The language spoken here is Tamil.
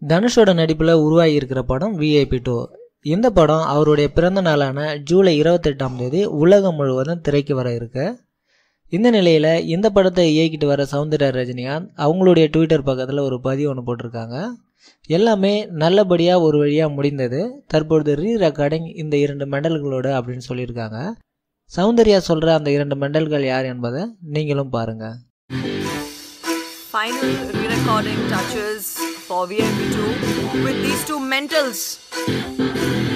தனுஷோட நடிப்பில் உருவாகி இருக்கிற படம் விஐபி டூ இந்த படம் அவருடைய பிறந்த நாளான ஜூலை இருபத்தெட்டாம் தேதி உலகம் முழுவதும் திரைக்கு வர இருக்கு இந்த நிலையில் இந்த படத்தை இயக்கிட்டு வர சௌந்தர்யா ரஜினிகாந்த் அவங்களுடைய ட்விட்டர் பக்கத்தில் ஒரு பதிவு ஒன்று போட்டிருக்காங்க எல்லாமே நல்லபடியாக ஒரு வழியாக முடிந்தது தற்பொழுது ரீ ரெக்கார்டிங் இந்த இரண்டு மெடல்களோடு அப்படின்னு சொல்லியிருக்காங்க சௌந்தர்யா சொல்கிற அந்த இரண்டு மெடல்கள் யார் என்பதை நீங்களும் பாருங்கள் Final re-recording touches for VIP2 with these two mentals.